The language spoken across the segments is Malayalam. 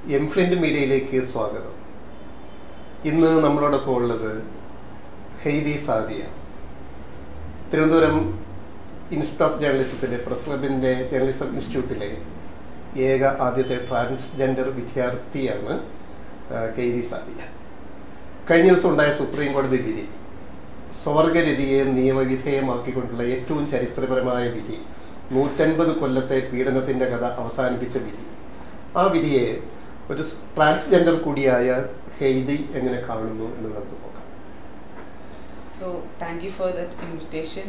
എംഫ്ലിൻ്റ് മീഡിയയിലേക്ക് സ്വാഗതം ഇന്ന് നമ്മളോടൊപ്പം ഉള്ളത് Heidi Saadiya Thiruvananthapuram institute of ജേർണലിസത്തിലെ പ്രസ് ക്ലബിൻ്റെ ജേർണലിസം ഇൻസ്റ്റിറ്റ്യൂട്ടിലെ ഏക ആദ്യത്തെ ട്രാൻസ്ജെൻഡർ വിദ്യാർത്ഥിയാണ് ആ, ഹെയ്ദി സാദിയ കഴിഞ്ഞ ദിവസം ഉണ്ടായ സുപ്രീം കോടതി വിധി സ്വർഗരതിയെ നിയമവിധേയമാക്കിക്കൊണ്ടുള്ള ഏറ്റവും ചരിത്രപരമായ വിധി നൂറ്റൻപത് കൊല്ലത്തെ പീഡനത്തിൻ്റെ കഥ അവസാനിപ്പിച്ച വിധി ആ വിധിയെ ഒരു ട്രാൻസ്ജെൻഡർ കൂടിയായ ഹെയ്ദി എങ്ങനെ കാണുന്നു എന്ന് നമുക്ക് നോക്കാം so thank you for that invitation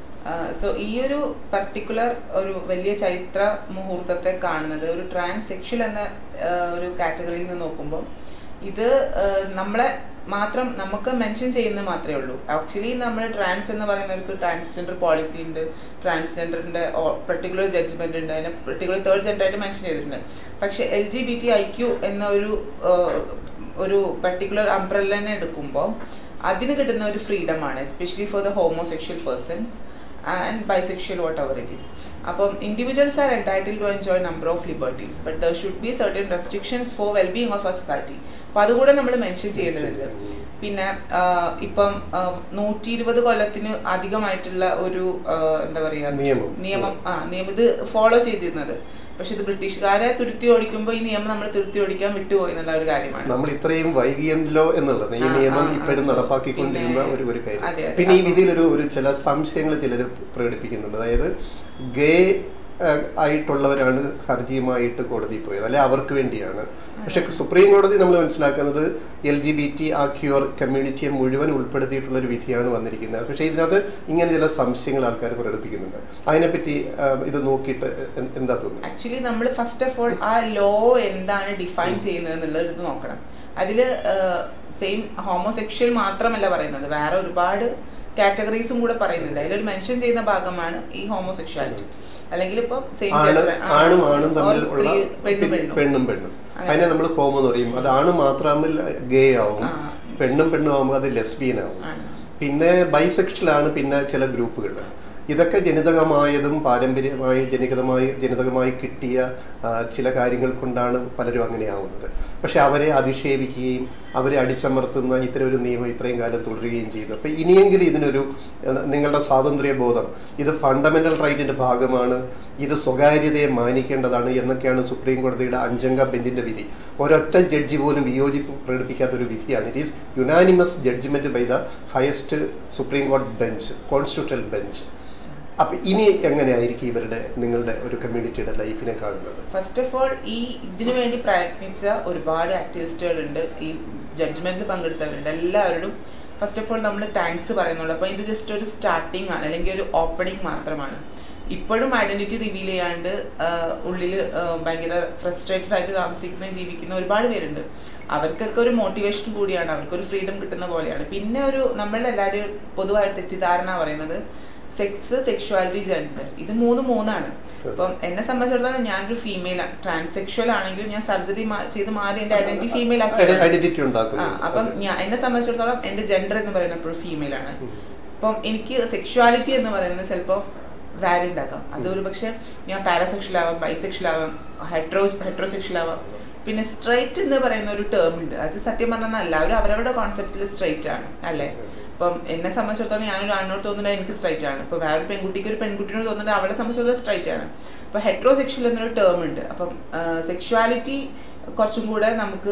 so ഈ ഒരു പർട്ടിക്കുലർ ഒരു വലിയ ചരിത്ര മുഹൂർത്തത്തെ കാണുന്നത് ഒരു ട്രാൻസ് സെക്ഷൽ എന്ന uh, ഒരു കാറ്റഗറിയിൽ നിന്ന് നോക്കുമ്പോൾ ഇത് uh, നമ്മളെ മാത്രം നമുക്ക് മെൻഷൻ ചെയ്യുന്നത് മാത്രമേ ഉള്ളൂ ആക്ച്വലി നമ്മൾ ട്രാൻസ് എന്ന് പറയുന്നവർക്ക് ട്രാൻസ്ജെൻഡർ പോളിസി ഉണ്ട് ട്രാൻസ്ജെൻഡറിൻ്റെ പെർട്ടിക്കുലർ ജഡ്ജ്മെന്റ് ഉണ്ട് അതിനെ പെർട്ടിക്കുലർ തേർഡ് ജെൻഡർ ആയിട്ട് മെൻഷൻ ചെയ്തിട്ടുണ്ട് പക്ഷെ L G B T I Q എന്ന ഒരു uh, ഒരു പെർട്ടിക്കുലർ അംബ്രല്ലനെ എടുക്കുമ്പോൾ അതിന് കിട്ടുന്ന ഒരു ഫ്രീഡം ആണ് especially for the homosexual persons and bisexual whatever it is അപ്പം individuals are entitle to enjoy number of liberties but there should be certain restrictions for wellbeing of a society അപ്പം അതുകൂടെ നമ്മൾ മെൻഷൻ ചെയ്യേണ്ടതുണ്ട് പിന്നെ ആഹ്, ഇപ്പം നൂറ്റി ഇരുപത് കൊല്ലത്തിന് അധികമായിട്ടുള്ള ഒരു ആഹ്, എന്താ പറയുക നിയമം. നിയമം ആ നിയമം ഇത് ഫോളോ ചെയ്തിരുന്നത് പക്ഷെ ഇത് ബ്രിട്ടീഷുകാരെ തുരുത്തി ഓടിക്കുമ്പോൾ ഈ നിയമം നമ്മൾ തുരുത്തി ഓടിക്കാൻ വിട്ടുപോയി എന്നുള്ള ഒരു കാര്യമാണ് നമ്മൾ ഇത്രയും വൈകിയല്ലോ എന്നുള്ളത് ഈ ആ, നിയമം ആ, ആ, ഇപ്പോഴും so നടപ്പാക്കിക്കൊണ്ടിരുന്ന പിന്നെ- ഒരു ഒരു അതെ, കാര്യം അതെ. പിന്നെ ഈ അപ്പം- വിധിയിൽ ഒരു ഒരു ചില സംശയങ്ങൾ ചിലർ പ്രകടിപ്പിക്കുന്നുണ്ട് അതായത് ഗേ ആയിട്ടുള്ളവരാണ് ഹർജിയുമായിട്ട് കോടതിയിൽ പോയത് അല്ലെ അവർക്ക് വേണ്ടിയാണ് പക്ഷെ സുപ്രീം കോടതി നമ്മൾ മനസ്സിലാക്കുന്നത് എൽ ജി ബി ടി ആ ക്യൂർ കമ്മ്യൂണിറ്റിയെ മുഴുവൻ ഉൾപ്പെടുത്തിയിട്ടുള്ള ഒരു വിധിയാണ് വന്നിരിക്കുന്നത് പക്ഷേ ഇതിനകത്ത് ഇങ്ങനെ ചില സംശയങ്ങൾ ആൾക്കാർ പ്രകടിപ്പിക്കുന്നുണ്ട് അതിനെപ്പറ്റി ആ, ഇത് നോക്കിയിട്ട് എ- എന്താ തോന്നുന്നത് ആക്ച്വലി നമ്മൾ ഫസ്റ്റ് ഓഫ് ഓൾ ആ ലോ എന്താണ് ഡിഫൈൻ ചെയ്യുന്നത് എന്നുള്ളത് ഇത് നോക്കണം അതിൽ സെയിം ഹോമോസെക്ഷൽ മാത്രമല്ല പറയുന്നത് വേറെ ഒരുപാട് കാറ്റഗറീസും കൂടെ പറയുന്നുണ്ട് അതിലൊരു മെൻഷൻ ചെയ്യുന്ന ഭാഗമാണ് ഈ ഹോമോസെക്ഷുവാലിറ്റി അല്ലെങ്കിൽ ഇപ്പം സെയിം ആണ് ആണും ആണും തമ്മിൽ ഉള്ള പെണ്ണും പെണ്ണും പെണ്ണും പെണ്ണും അങ്ങനെ. അതിനെ നമ്മൾ ഹോമോ എന്ന് പറയും അത് ആണ് മാത്രമല്ല ഗേ ആവും ആ. പെണ്ണും പെണ്ണും ആവുമ്പോൾ അത് ലെസ്ബിയൻ ആവും ആണ് പിന്നെ ബൈസെക്ഷലാണ് പിന്നെ ചില ഗ്രൂപ്പുകൾ ഇതൊക്കെ ജനിതകമായതും പാരമ്പര്യമായി ജനിതകമായി ജനിതകമായി കിട്ടിയ ആ, ചില കാര്യങ്ങൾ കൊണ്ടാണ് പലരും അങ്ങനെ ആവുന്നത് പക്ഷെ അവരെ അധിക്ഷേപിക്കുകയും അവരെ അടിച്ചമർത്തുന്ന ഇത്തരം ഒരു നിയമം ഇത്രയും കാലം തുടരുകയും ചെയ്തു അപ്പോൾ ഇനിയെങ്കിലും ഇതിനൊരു ആ, നിങ്ങളുടെ സ്വാതന്ത്ര്യ ബോധം ഇത് ഫണ്ടമെന്റൽ റൈറ്റിന്റെ ഭാഗമാണ് ഇത് സ്വകാര്യതയെ മാനിക്കേണ്ടതാണ് എന്നൊക്കെയാണ് സുപ്രീം കോടതിയുടെ അഞ്ചംഗ ബെഞ്ചിന്റെ വിധി ഒരൊറ്റ ജഡ്ജി പോലും വിയോജിപ്പ് പ്രകടിപ്പിക്കാത്ത ഒരു വിധിയാണ് it is unanimous judgement by the highest supreme കോടതി ബെഞ്ച് കോൺസ്റ്റിറ്റ്യൂഷണൽ ബെഞ്ച് അപ്പൊ ഇനി എങ്ങനെയായിരിക്കും ഇവരുടെ നിങ്ങളുടെ ഒരു കമ്മ്യൂണിറ്റിയുടെ ലൈഫിനെ കാണുന്നത് ഫസ്റ്റ് ഓഫ് ഓൾ ഈ ഇതിനു വേണ്ടി പ്രയത്നിച്ച ഒരുപാട് ആക്ടിവിസ്റ്റുകളുണ്ട് ഈ ജഡ്ജ്മെന്റിൽ പങ്കെടുത്തവരുണ്ട് എല്ലാവരോടും ഫസ്റ്റ് ഓഫ് ഓൾ നമ്മൾ താങ്ക്സ് പറയുന്നുള്ളൂ അപ്പോൾ ഇത് ജസ്റ്റ് ഒരു സ്റ്റാർട്ടിംഗ് ആണ് അല്ലെങ്കിൽ ഒരു ഓപ്പണിംഗ് മാത്രമാണ് ഇപ്പോഴും ഐഡന്റിറ്റി റിവീൽ ചെയ്യാണ്ട് ഉള്ളിൽ ഭയങ്കര ഫ്രസ്ട്രേറ്റഡ് ആയിട്ട് താമസിക്കുന്ന ജീവിക്കുന്ന ഒരുപാട് പേരുണ്ട് അവർക്കൊക്കെ ഒരു മോട്ടിവേഷൻ കൂടിയാണ് അവർക്കൊരു ഫ്രീഡം കിട്ടുന്ന പോലെയാണ് പിന്നെ ഒരു നമ്മളുടെ എല്ലാവരുടെയും പൊതുവായ തെറ്റിദ്ധാരണ പറയുന്നത് സെക്സ് സെക്ഷുവാലിറ്റി ജെൻഡർ ഇത് മൂന്ന് മൂന്നാണ് ഇപ്പം എന്നെ സംബന്ധിച്ചിടത്തോളം ഞാനൊരു ഫീമെയിൽ ട്രാൻസെക്ഷൽ ആണെങ്കിലും ഞാൻ സർജറി ചെയ്ത് മാറി എന്റെ ഐഡന്റിറ്റി ഫീമെയിൽ ആക്കി ഐഡന്റിറ്റി ആ ഉണ്ടാക്കുന്നു അപ്പം ഞാൻ എന്നെ സംബന്ധിച്ചിടത്തോളം എന്റെ ജെൻഡർ എന്ന് പറയുന്നത് എപ്പോഴും ഫീമെയിൽ ആണ് അപ്പം എനിക്ക് സെക്ഷുവാലിറ്റി എന്ന് പറയുന്നത് ചിലപ്പോൾ വാരി ഉണ്ടാക്കാം അത് ഒരു പക്ഷെ ഞാൻ പാരസെക്ഷൽ ആവാം ബൈസെക്ഷൽ ആവാം ഹെട്രോ ഹെട്രോസെക്ഷൽ ആവാം പിന്നെ സ്ട്രൈറ്റ് എന്ന് പറയുന്ന ഒരു ടേം ഉണ്ട് അത് സത്യം പറഞ്ഞാൽ എല്ലാവരും അവരവരുടെ കോൺസെപ്റ്റിൽ സ്ട്രൈറ്റ് ആണ് അല്ലേ ഇപ്പം എന്നെ സംബന്ധിച്ചിടത്തോളം ഞാനൊരു ആണിനോട് തോന്നുന്നത് എനിക്ക് സ്ട്രൈറ്റ് ആണ് ഇപ്പൊ വേറെ പെൺകുട്ടിക്ക് ഒരു പെൺകുട്ടിയോട് തോന്നുന്നത് അവളെ സംബന്ധിച്ചിടത്തോളം സ്ട്രൈറ്റ് ആണ് അപ്പൊ ഹെട്രോസെക്ഷൽ എന്നൊരു ടേം ഉണ്ട് അപ്പം സെക്ഷുവാലിറ്റി കുറച്ചും കൂടെ നമുക്ക്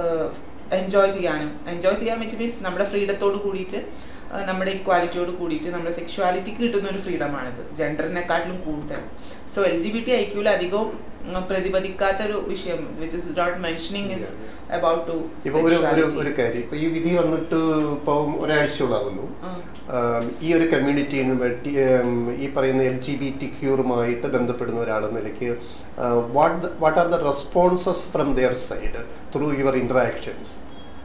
എൻജോയ് ചെയ്യാനും എൻജോയ് ചെയ്യാൻ വെച്ച് മീൻസ് നമ്മുടെ ഫ്രീഡത്തോട് കൂടിയിട്ട് ആ, നമ്മുടെ ഇക്വാലിറ്റിയോട് കൂടിയിട്ട് നമ്മുടെ സെക്ഷുവാലിറ്റിക്ക് കിട്ടുന്ന ഒരു ഫ്രീഡമാണിത് ജെൻഡറിനെക്കാട്ടിലും കൂടുതൽ so L G B T ഐക്യൂല് അധികവും ഉം, പ്രതിപദിക്കാത്ത ഒരു വിഷയം which is not mentioning is about to ഇപ്പൊ ഒരു ഒരു ഒരു കാര്യം ഇപ്പൊ ഈ വിധി വന്നിട്ട് ഇപ്പം ഒരാഴ്ചയോളാകുന്നു ആം, ഈ ഒരു കമ്മ്യൂണിറ്റിന് വേണ്ടി ഉം, ഈ പറയുന്ന എൽ ജി ബി ടി ക്യൂറുമായിട്ട് ബന്ധപ്പെടുന്ന ഒരാളെന്ന നിലയ്ക്ക് what what are the responses from their side through your interactions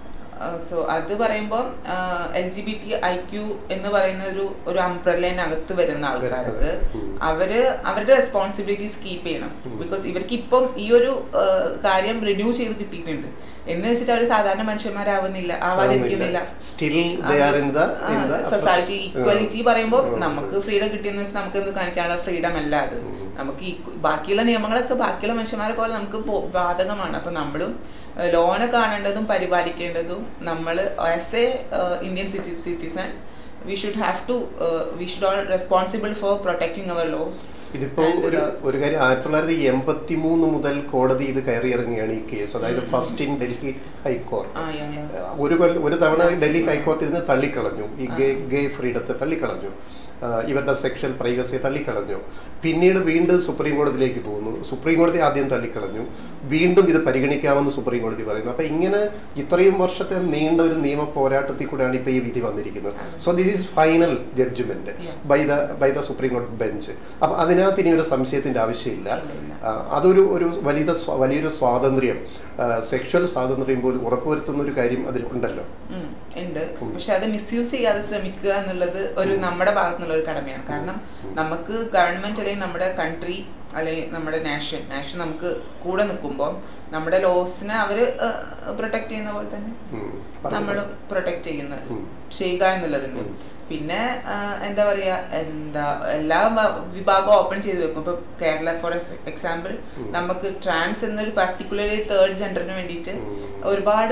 so അത് പറയുമ്പോൾ L G B T I Q എന്ന് പറയുന്ന ഒരു ഒരു അംബ്രല്ലൈനകത്ത് വരുന്ന ആൾക്കാർക്ക് ഉം. അവര് അവരുടെ റെസ്പോൺസിബിലിറ്റീസ് കീപ്പ് ചെയ്യണം ഉം. ബിക്കോസ് ഇവർക്ക് ഇപ്പം ഈ ഒരു ആ, കാര്യം റിന്യൂ ചെയ്ത് കിട്ടിയിട്ടുണ്ട് എന്ന് വെച്ചിട്ട് അവർ സാധാരണ മനുഷ്യന്മാരാവുന്നില്ല ആവാതിരിക്കുന്നില്ല still they are in the in the society equality പറയുമ്പോൾ നമുക്ക് ഫ്രീഡം കിട്ടിയെന്ന് വെച്ചാൽ നമുക്ക് എന്ത് കാണിക്കാനുള്ള ഫ്രീഡം അല്ല അത് നമുക്ക് equ- ബാക്കിയുള്ള നിയമങ്ങളൊക്കെ ബാക്കിയുള്ള മനുഷ്യന്മാരെ പോലെ നമുക്ക് പോ- ബാധകമാണ് അപ്പൊ നമ്മളും ലോനെ കാണേണ്ടതും പരിപാലിക്കേണ്ടതും നമ്മൾ as a Indian citizen we should have to we should all responsible for protecting our law ഇതിപ്പോ And ഒരു the- ഒരു കാര്യം ആയിരത്തി തൊള്ളായിരത്തി എൺപത്തി മൂന്ന് മുതൽ കോടതി ഇത് കയറി ഇറങ്ങിയാണ് ഈ കേസ് അതായത് ഫസ്റ്റ് ഇൻ ഡൽഹി ഹൈക്കോർട്ട് ആ യാ യാ ഒരു കൊല്ലം ഒരു തവണ ഡൽഹി ഹൈക്കോടതി ഇതിനെ തള്ളിക്കളഞ്ഞു ഈ ഗേ ഗേ ഫ്രീഡത്തെ തള്ളിക്കളഞ്ഞു ആ, ഇവരുടെ സെക്ഷൽ പ്രൈവസിയെ തള്ളിക്കളഞ്ഞു പിന്നീട് വീണ്ടും സുപ്രീം കോടതിയിലേക്ക് പോകുന്നു സുപ്രീം കോടതി ആദ്യം തള്ളിക്കളഞ്ഞു വീണ്ടും ഇത് പരിഗണിക്കാമെന്ന് സുപ്രീം കോടതി പറയുന്നു അപ്പൊ ഇങ്ങനെ ഇത്രയും വർഷത്തെ നീണ്ട ഒരു നിയമ പോരാട്ടത്തിൽ കൂടെയാണ് ഇപ്പൊ ഈ വിധി വന്നിരിക്കുന്നത് so this is final judgement Yeah. By the by the supreme കോടതി ബെഞ്ച് അപ്പൊ അതിനകത്ത് ഇനി ഒരു സംശയത്തിന്റെ ആവശ്യമില്ല ഇല്ല. ആ, അതൊരു ഒരു വലിയ സ്വ- വലിയൊരു സ്വാതന്ത്ര്യം സെക്ഷൽ സ്വാതന്ത്ര്യം പോലും ഉറപ്പുവരുത്തുന്ന ഒരു കാര്യം അതിൽ ഉണ്ടല്ലോ ഉം, ഉണ്ട് പക്ഷെ അത് മിസ്യൂസ് ചെയ്യാതെ ശ്രമിക്കുക എന്നുള്ളത് ഒരു നമ്മുടെ ഭാഗത്തു നിന്നുള്ള ഒരു കടമയാണ് കാരണം നമുക്ക് ഗവൺമെന്റ് അല്ലെങ്കിൽ നമ്മുടെ കൺട്രി അല്ലെങ്കിൽ നമ്മുടെ നാഷൻ നാഷൻ നമുക്ക് കൂടെ നിൽക്കുമ്പോൾ നമ്മുടെ ലോസിനെ അവര് പ്രൊട്ടക്ട് ചെയ്യുന്ന പോലെ തന്നെ ഉം. പറഞ്ഞു. നമ്മൾ പ്രൊട്ടക്ട് ചെയ്യുന്നത് ഉം. ചെയ്യുക എന്നുള്ളതുണ്ട് ഉം. പിന്നെ ആ, എന്താ പറയാ എന്താ എല്ലാ വ- വിഭാഗവും ഓപ്പൺ ചെയ്ത് വെക്കും ഇപ്പൊ കേരള ഫോർ എക്സാമ്പിൾ ഉം. നമുക്ക് ട്രാൻസ് എന്നൊരു പർട്ടിക്കുലർലി തേർഡ് ജെൻഡറിന് വേണ്ടിയിട്ട് ഉം. ഒരുപാട്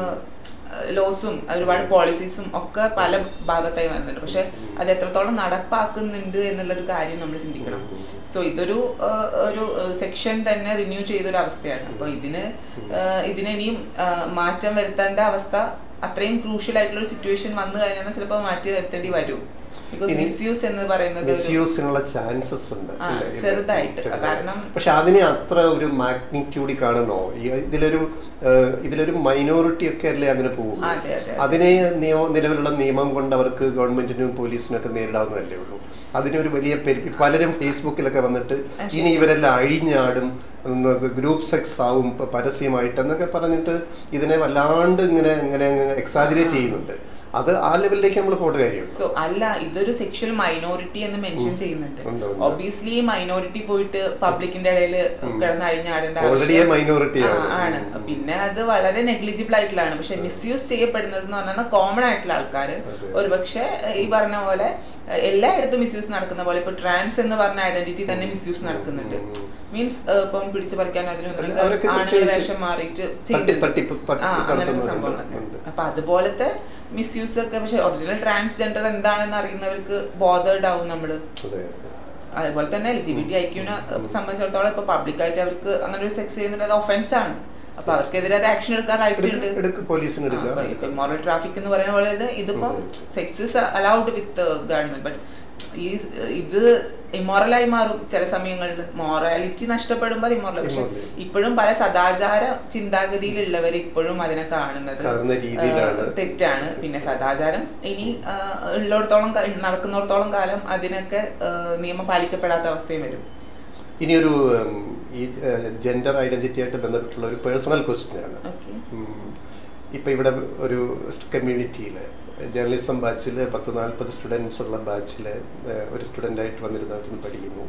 ലോസും ഒരുപാട് പോളിസീസും ഒക്കെ പല ഭാഗത്തായി വരുന്നുണ്ട് പക്ഷെ അത് എത്രത്തോളം നടപ്പാക്കുന്നുണ്ട് എന്നുള്ളൊരു കാര്യം നമ്മൾ ചിന്തിക്കണം സോ ഇതൊരു ആ, ഒരു സെക്ഷൻ തന്നെ റിന്യൂ ചെയ്തൊരു അവസ്ഥയാണ് അപ്പൊ ഇതിന് ആ, ഇതിന് ഇനിയും ആ, മാറ്റം വരുത്തേണ്ട അവസ്ഥ അത്രയും ക്രൂഷ്യൽ ആയിട്ടുള്ള ഒരു സിറ്റുവേഷൻ വന്നു കഴിഞ്ഞാൽ ചിലപ്പോൾ മാറ്റി വരുത്തേണ്ടി വരും ബിക്കോസ് ഇനി മിസ്യൂസ് എന്ന് പറയുന്നത് ഒരു- മിസ്യൂസിനുള്ള ചാൻസസ് ഉണ്ട് ആ, അല്ലേ? ഇത് ചെറുതായിട്ട്. ചെറുതായിട്ട്. കാരണം- പക്ഷെ അതിനെ അത്ര ഒരു മാഗ്നിറ്റ്യൂഡി കാണണോ ഈ ഇതിലൊരു ഏഹ്, ഇതിലൊരു മൈനോറിറ്റി ഒക്കെ അല്ലേ അങ്ങനെ പോകും അതെ, അതെ. അതിനെ നിയമ നിലവിലുള്ള നിയമം കൊണ്ട് അവർക്ക് ഗവൺമെന്റിനും പോലീസിനും ഒക്കെ നേരിടാവുന്നതല്ലേ ഉള്ളൂ അതിനൊരു വലിയ പെരുപ്പി പലരും ഫേസ്ബുക്കിലൊക്കെ വന്നിട്ട് ആ, ശരി. ഇനി ഇവരെല്ലാം അഴിഞ്ഞാടും ഗ്രൂപ്പ് സെക്സ് ആവും പ- പരസ്യമായിട്ട് എന്നൊക്കെ പറഞ്ഞിട്ട് ഇതിനെ വല്ലാണ്ട് ഇങ്ങനെ ഇങ്ങനെ എക്സാജുറേറ്റ് ചെയ്യുന്നുണ്ട് അത് ആ ലെവലിലേക്ക് നമ്മൾ പോകേണ്ട കാര്യമുണ്ട് സോ അല്ല ഇതൊരു സെക്ഷൽ മൈനോറിറ്റി എന്ന് മെൻഷൻ ചെയ്യുന്നുണ്ട് ഉണ്ട്, ഉണ്ട്. ഒബിയസ്ലി മൈനോറിറ്റി പോയിട്ട് പബ്ലിക്കിന്റെ ഇടയിൽ കിടന്ന് അഴിഞ്ഞാടേണ്ട Already ആവശ്യം- minority ആണ്. ആ, ആണ് പിന്നെ അത് വളരെ നെഗ്ലിജിബിൾ ആയിട്ടുള്ളതാണ് പക്ഷെ മിസ്യൂസ് ചെയ്യപ്പെടുന്നത് എന്ന് പറഞ്ഞാൽ കോമൺ ആയിട്ടുള്ള ആൾക്കാർ അതെ. ഒരുപക്ഷെ ഈ പറഞ്ഞ പോലെ എഹ്, എല്ലായിടത്തും മിസ്യൂസ് നടക്കുന്ന പോലെ ഇപ്പൊ ട്രാൻസ് എന്ന് പറഞ്ഞ ഐഡന്റിറ്റി തന്നെ മിസ്യൂസ് നടക്കുന്നുണ്ട് ഉം. മീൻസ് ഇപ്പം പിടിച്ചു പറിക്കാൻ അതിന് അല്ല, അവരൊക്കെ ആണുങ്ങൾ ചെയ്ത് വേഷം മാറിയിട്ട് തട്ടി- ചെയ്യുന്നുണ്ട്. തട്ടിപ്പ് തട്ടിപ്പ് ആ, അങ്ങനത്തെ നടത്തുന്നുണ്ട്. സംഭവങ്ങളൊക്കെ ഉണ്ട്. അപ്പൊ അതുപോലത്തെ മിസ്യൂസ് ഒക്കെ പക്ഷെ ഒറിജിനൽ ട്രാൻസ്ജെൻഡർ എന്താണെന്ന് അറിയുന്നവർക്ക് ബോധേഡ് ആവും നമ്മള് അതെ അതുപോലെ തന്നെ എൽ ജി ബി ടി ഐക്യൂനെ സംബന്ധിച്ചിടത്തോളം ഇപ്പൊ പബ്ലിക്കായിട്ട് അവർക്ക് അങ്ങനെ ഒരു സെക്സ് ചെയ്യുന്നത് അത് ഒഫൻസ് ആണ് അപ്പൊ അവർക്കെതിരെ അത് ആക്ഷൻ എടുക്കാൻ റൈറ്റ് ഉണ്ട് എടുക്ക് പോലീസിന് എടുക്കാം മോറൽ ട്രാഫിക് എന്ന് പറയുന്ന പോലെ ഇത് ഇതിപ്പോ ഉം. Sex is allowed with government but ഈ ഇത് ഇമ്മോറലായി മാറും ചില സമയങ്ങളിൽ മോറാലിറ്റി നഷ്ടപ്പെടുമ്പോൾ ഇമ്മോറൽ പക്ഷെ Immoral. ഇപ്പോഴും പല സദാചാര ചിന്താഗതിയിലുള്ളവർ ഇപ്പോഴും അതിനെ കാണുന്നത് കാണുന്ന രീതിയിലാണ്. ആ, തെറ്റാണ് പിന്നെ സദാചാരം ഇനി ആ, ഉള്ളിടത്തോളം ക- നടക്കുന്നിടത്തോളം കാലം അതിനൊക്കെ ആ, നിയമം പാലിക്കപ്പെടാത്ത അവസ്ഥയും വരും ഇനി ഒരു ഉം, ഈ ജെൻഡർ ഐഡന്റിറ്റി ആയിട്ട് ബന്ധപ്പെട്ടുള്ള ഒരു പേഴ്സണൽ ക്വസ്റ്റ്യൻ ആണ് ഓക്കെ ഉം, ഇപ്പൊ ഇവിടെ ഒരു കമ്മ്യൂണിറ്റിയിൽ ജേർണലിസം ബാച്ചിൽ പത്ത് നാൽപ്പത് സ്റ്റുഡൻസ് ഉള്ള ബാച്ചിൽ ഒരു സ്റ്റുഡൻ്റ് ആയിട്ട് വന്നിരുന്നിട്ട് പഠിക്കുന്നു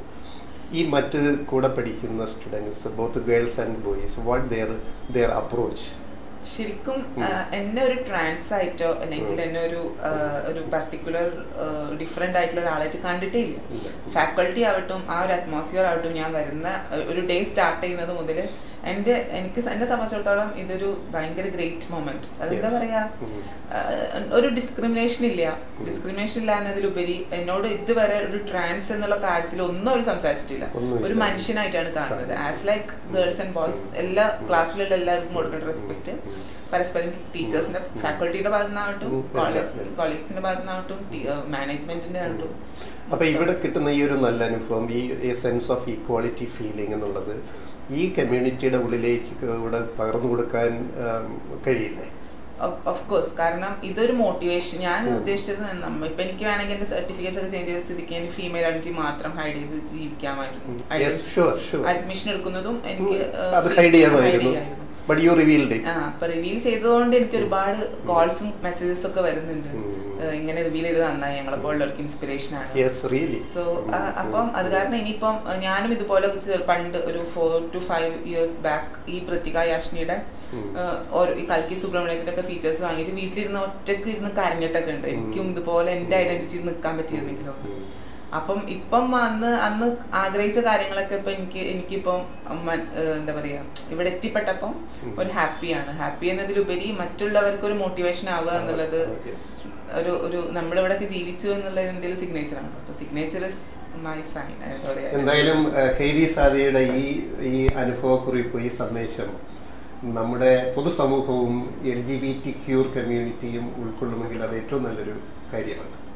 ഈ മറ്റ് കൂടെ പഠിക്കുന്ന students both girls and boys what their their approach ശരിക്കും ഉം. ആ, എന്നെ ഒരു ട്രാൻസ് ആയിട്ടോ അല്ലെങ്കിൽ ഉം. എന്നെ ഒരു ആ, ഒരു പർട്ടിക്കുലർ ഡിഫറെന്റ് ആയിട്ടുള്ള ഒരാളായിട്ട് കണ്ടിട്ടേ ഇല്ല ഇല്ല. ഫാക്കൾട്ടി ആവട്ടും ആ ഒരു അറ്റ്മോസ്ഫിയർ ആവട്ടും ഞാൻ വരുന്ന ഒരു ഡേ സ്റ്റാർട്ട് ചെയ്യുന്നത് മുതൽ എൻ്റെ എനിക്ക് എന്നെ സംബന്ധിച്ചിടത്തോളം ഇതൊരു ഭയങ്കര ഗ്രേറ്റ് മൊമെന്റ് അതെന്താ Yes. പറയാ ഉം. ആ, ഒരു ഡിസ്ക്രിമിനേഷൻ ഇല്ല ഡിസ്ക്രിമിനേഷൻ ഇല്ല എന്നതിലുപരി എന്നോട് ഇതുവരെ ഒരു ട്രാൻസ് എന്നുള്ള കാര്യത്തിൽ ഒന്നും അവർ സംസാരിച്ചിട്ടില്ല ഒന്നുമില്ല. ഒരു മനുഷ്യനായിട്ടാണ് കാണുന്നത് കാണുന്നത്. As like girls and boys എല്ലാ ക്ലാസ്സിലുള്ള എല്ലാവർക്കും കൊടുക്കേണ്ട റെസ്പെക്ട് പരസ്പരം ടീച്ചേഴ്സിന്റെ ഫാക്കൾട്ടിയുടെ ഭാഗത്തു നിന്നാവട്ടും ഉം. കോളേജ് ഉം. കോളേജ്സിന്റെ ഭാഗത്തു നിന്നാവട്ടും മാനേജ്മെന്റിന്റെ ആവട്ടും അപ്പൊ ഇവിടെ കിട്ടുന്ന ഈ ഒരു നല്ല അനുഭവം ഈ സെൻസ് ഓഫ് ഈക്വാളിറ്റി ഫീലിംഗ് എന്നുള്ളത് ഈ കമ്മ്യൂണിറ്റിയുടെ ഉള്ളിലേക്ക് ഇവിടെ പകർന്നു കൊടുക്കാൻ ഉം, കഴിയില്ലേ ഓഫ് കോഴ്സ് കാരണം ഇതൊരു മോട്ടിവേഷൻ ഞാൻ ഉം. ഉദ്ദേശിച്ചത് നമ്മ ഇപ്പൊ എനിക്ക് വേണമെങ്കിൽ എന്റെ സർട്ടിഫിക്കറ്റ്സ് ഒക്കെ ചേഞ്ച് ചെയ്ത സ്ഥിതിക്ക് എനിക്ക് ഫീമെയിൽ ഐഡന്റിറ്റി മാത്രം ഹൈഡ് ചെയ്ത് ജീവിക്കാമായിരുന്നു യെസ് ഷുവർ ഷുവർ അഡ്മിഷൻ എടുക്കുന്നതും എനിക്ക് അത് ഹൈഡ് ചെയ്യാമായിരുന്നു ബട്ട് യു റിവീൽഡ് ആ അപ്പൊ റിവീൽ ചെയ്തതുകൊണ്ട് എനിക്ക് ഒരുപാട് കോൾസും മെസ്സേജസ് ഒക്കെ വരുന്നുണ്ട് ഉം. ഏഹ് ഇങ്ങനെ റിവീൽ ചെയ്ത് നന്നായി ഞങ്ങളെപ്പോലുള്ളവർക്ക് ഇൻസ്പിറേഷൻ ആണ് യെസ് റിയലി സോ അപ്പം അത് കാരണം ഇനിയിപ്പം അഹ് ഞാനും ഇതുപോലെ ചെ- പണ്ട് ഒരു four to five years back ഈ പ്രതിക യാഷ്നിയുടെ ഉം. ഏഹ് ഓരോ ഈ കൽക്കി സുബ്രഹ്മണ്യത്തിന്റെ ഒക്കെ ഫീച്ചേഴ്സ് വാങ്ങിയിട്ട് വീട്ടിലിരുന്ന് ഒറ്റക്ക് ഇരുന്ന് കരഞ്ഞിട്ടൊക്കെ ഉണ്ട് എനിക്കും ഇതുപോലെ എന്റെ ഐഡന്റിറ്റി നിൽക്കാൻ പറ്റിയിരുന്നെങ്കിലോ അപ്പം ഇപ്പം അന്ന് അന്ന് ആഗ്രഹിച്ച കാര്യങ്ങളൊക്കെ ഇപ്പൊ എനിക്ക് എനിക്കിപ്പം മ- ഏഹ് എന്താ പറയാ ഇവിടെ എത്തിപ്പെട്ടപ്പം ഉം. ഒരു ഹാപ്പിയാണ് ഹാപ്പി എന്നതിലുപരി മറ്റുള്ളവർക്ക് ഒരു മോട്ടിവേഷൻ ആവുക എന്നുള്ളത് ഒരു ഒരു നമ്മുടെ ഇവിടെ ജീവിച്ചു എന്നുള്ള എന്തെങ്കിലും സിഗ്നേച്ചർ ആണ് അപ്പൊ സിഗ്നേച്ചർ ഇസ് മൈ സൈൻ എന്തായാലും ഏഹ്, ഹെയ്രി സാദിയുടെ ഈ ഈ അനുഭവക്കുറിപ്പ് ഈ സന്ദേശം നമ്മുടെ പൊതുസമൂഹവും L G B T queer കമ്മ്യൂണിറ്റിയും ഉൾക്കൊള്ളുമെങ്കിൽ അത് ഏറ്റവും നല്ലൊരു കാര്യമാണ്